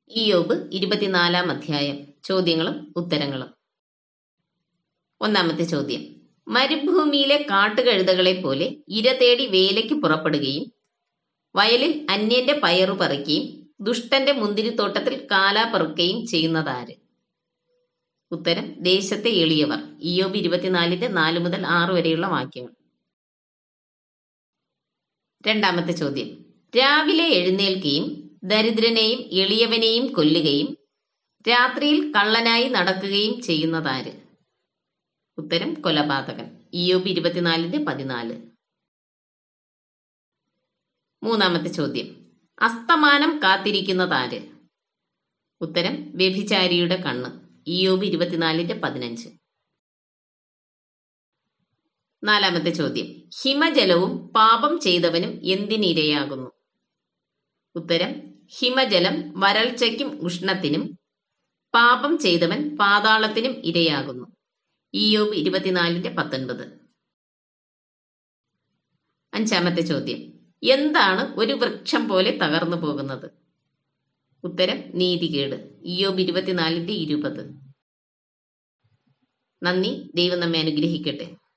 ഇയോബ് ഇരുപത്തിനാലാം അധ്യായം ചോദ്യങ്ങളും ഉത്തരങ്ങളും ഒന്നാമത്തെ ചോദ്യം മരുഭൂമിയിലെ കാട്ടുകഴുതകളെ പോലെ ഇര തേടി വേലയ്ക്ക് പുറപ്പെടുകയും വയലിൽ അന്യന്റെ പയറു പറിക്കുകയും ദുഷ്ടന്റെ മുന്തിരിത്തോട്ടത്തിൽ കാലാ പെറുക്കുകയും ചെയ്യുന്നതാര് ഉത്തരം ദേശത്തെ എളിയവർ ഇയോബ് ഇരുപത്തിനാലിന്റെ നാല് മുതൽ ആറ് വരെയുള്ള വാക്യങ്ങൾ രണ്ടാമത്തെ ചോദ്യം രാവിലെ എഴുന്നേൽക്കുകയും ദരിദ്രനെയും എളിയവനെയും കൊല്ലുകയും രാത്രിയിൽ കള്ളനായി നടക്കുകയും ചെയ്യുന്നതാര് ഉത്തരം കൊലപാതകൻ ഇയോബ് ഇരുപത്തിനാലിന്റെ പതിനാല് മൂന്നാമത്തെ ചോദ്യം അസ്തമാനം കാത്തിരിക്കുന്നതാര് ഉത്തരം വ്യഭിചാരിയുടെ കണ്ണ് ഇയോബ് ഇരുപത്തിനാലിന്റെ പതിനഞ്ച് നാലാമത്തെ ചോദ്യം ഹിമജലവും പാപം ചെയ്തവനും എന്തിനിരയാകുന്നു ഉത്തരം ഹിമജലം വരൾച്ചയ്ക്കും ഉഷ്ണത്തിനും പാപം ചെയ്തവൻ പാതാളത്തിനും ഇരയാകുന്നു ഇയോബ് ഇരുപത്തിനാലിന്റെ പത്തൊൻപത് അഞ്ചാമത്തെ ചോദ്യം എന്താണ് ഒരു വൃക്ഷം പോലെ തകർന്നു പോകുന്നത് ഉത്തരം നീതികേട് ഇയോബ് ഇരുപത്തിനാലിന്റെ ഇരുപത് നന്ദി ദൈവം നമ്മെ അനുഗ്രഹിക്കട്ടെ